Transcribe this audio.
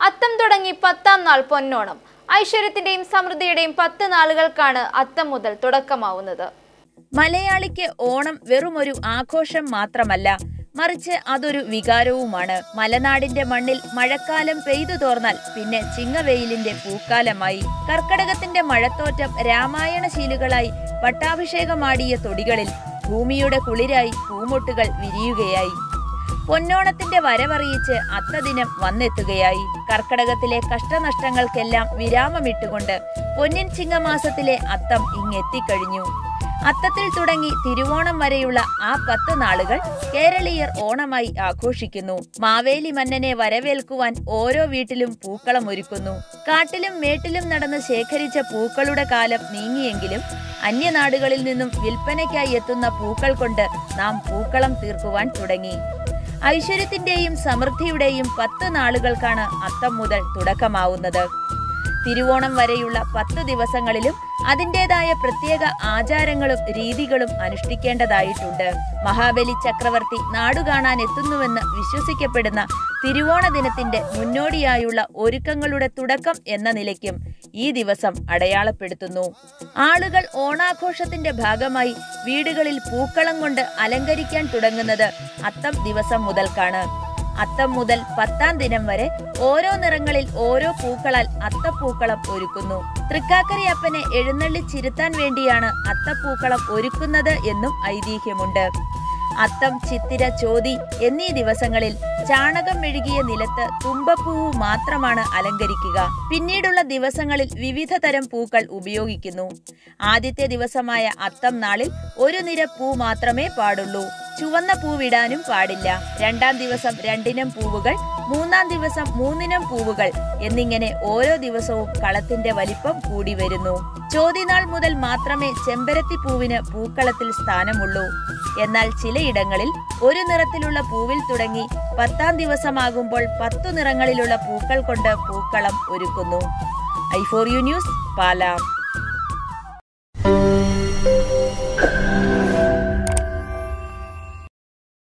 അത്തം തുടങ്ങി പത്താം നാൾ പൊന്നോണം ഐശ്വര്യത്തിന്റെയും സമൃദ്ധിയുടെയും പത്ത് നാളുകൾക്കാണ് അത്തം മുതൽ തുടക്കമാവുന്നത് മലയാളിക്ക് ഓണം വെറുമൊരു ആഘോഷം മാത്രമല്ല മറിച്ച് അതൊരു വികാരവുമാണ് മലനാടിന്റെ മണ്ണിൽ മഴക്കാലം പെയ്തു തോർന്നാൽ പിന്നെ ചിങ്ങവെയിലിന്റെ പൂക്കാലമായി കർക്കടകത്തിന്റെ മഴത്തോറ്റം രാമായണശീലുകളായി പട്ടാഭിഷേകമാടിയ തൊടികളിൽ ഭൂമിയുടെ കുളിരായി പൂമൊട്ടുകൾ വിരിയുകയായി പൊന്നോണത്തിന്റെ വരവറിയിച്ച് അത്തദിനം വന്നെത്തുകയായി കർക്കടകത്തിലെ കഷ്ടനഷ്ടങ്ങൾക്കെല്ലാം വിരാമമിട്ടുകൊണ്ട് പൊന്നിൻ ചിങ്ങമാസത്തിലെ അത്തം ഇങ്ങെത്തിക്കഴിഞ്ഞു അത്തത്തിൽ തുടങ്ങി തിരുവോണം വരെയുള്ള ആ പത്ത് നാളുകൾ കേരളീയർ ഓണമായി ആഘോഷിക്കുന്നു മാവേലി മന്നനെ വരവേൽക്കുവാൻ ഓരോ വീട്ടിലും പൂക്കളം ഒരുക്കുന്നു കാട്ടിലും മേട്ടിലും നടന്ന് ശേഖരിച്ച പൂക്കളുടെ കാലം നീങ്ങിയെങ്കിലും അന്യനാടുകളിൽ നിന്നും വിൽപ്പനയ്ക്കായി എത്തുന്ന പൂക്കൾ കൊണ്ട് നാം പൂക്കളം തീർക്കുവാൻ തുടങ്ങി ഐശ്വര്യത്തിന്റെയും സമൃദ്ധിയുടെയും പത്ത് നാളുകൾക്കാണ് അത്തം മുതൽ തുടക്കമാവുന്നത് തിരുവോണം വരെയുള്ള പത്ത് ദിവസങ്ങളിലും അതിൻ്റെതായ പ്രത്യേക ആചാരങ്ങളും രീതികളും അനുഷ്ഠിക്കേണ്ടതായിട്ടുണ്ട് മഹാബലി ചക്രവർത്തി നാടുകാണാൻ എത്തുന്നുവെന്ന് വിശ്വസിക്കപ്പെടുന്ന തിരുവോണ ദിനത്തിന്റെ മുന്നോടിയായുള്ള ഒരുക്കങ്ങളുടെ തുടക്കം എന്ന നിലയ്ക്കും ഈ ദിവസം അടയാളപ്പെടുത്തുന്നു ആളുകൾ ഓണാഘോഷത്തിന്റെ ഭാഗമായി വീടുകളിൽ പൂക്കളം കൊണ്ട് അലങ്കരിക്കാൻ തുടങ്ങുന്നത് അത്തം ദിവസം മുതൽക്കാണ് അത്തം മുതൽ പത്താം ദിനം വരെ ഓരോ നിറങ്ങളിൽ ഓരോ പൂക്കളാൽ അത്തപ്പൂക്കളം ഒരുക്കുന്നു തൃക്കാക്കരി അപ്പനെ എഴുന്നള്ളിച്ചിരുത്താൻ വേണ്ടിയാണ് അത്തപ്പൂക്കളം ഒരുക്കുന്നത് എന്നും ഐതിഹ്യമുണ്ട് അത്തം ചിത്തിര ചോതി എന്നീ ദിവസങ്ങളിൽ ചാണകം മെഴുകിയ നിലത്ത് തുമ്പപ്പൂവ് മാത്രമാണ് അലങ്കരിക്കുക പിന്നീടുള്ള ദിവസങ്ങളിൽ വിവിധ തരം പൂക്കൾ ഉപയോഗിക്കുന്നു ആദ്യത്തെ ദിവസമായ അത്തം നാളിൽ ഒരു നിര പൂ മാത്രമേ പാടുള്ളൂ ചുവന്ന പൂവിടാനും പാടില്ല രണ്ടാം ദിവസം രണ്ടിനം പൂവുകൾ മൂന്നാം ദിവസം മൂന്നിനം പൂവുകൾ എന്നിങ്ങനെ ഓരോ ദിവസവും കളത്തിന്റെ വലിപ്പം കൂടി വരുന്നു ചോതിനാൾ മുതൽ മാത്രമേ ചെമ്പരത്തി പൂവിന് പൂക്കളത്തിൽ സ്ഥാനമുള്ളൂ എന്നാൽ ചിലയിടങ്ങളിൽ ഒരു നിറത്തിലുള്ള പൂവിൽ തുടങ്ങി പത്താം ദിവസമാകുമ്പോൾ പത്തു നിറങ്ങളിലുള്ള പൂക്കൾ കൊണ്ട് പൂക്കളം ഒരുക്കുന്നു ഐ ഫോർ യു ന്യൂസ് പാലാം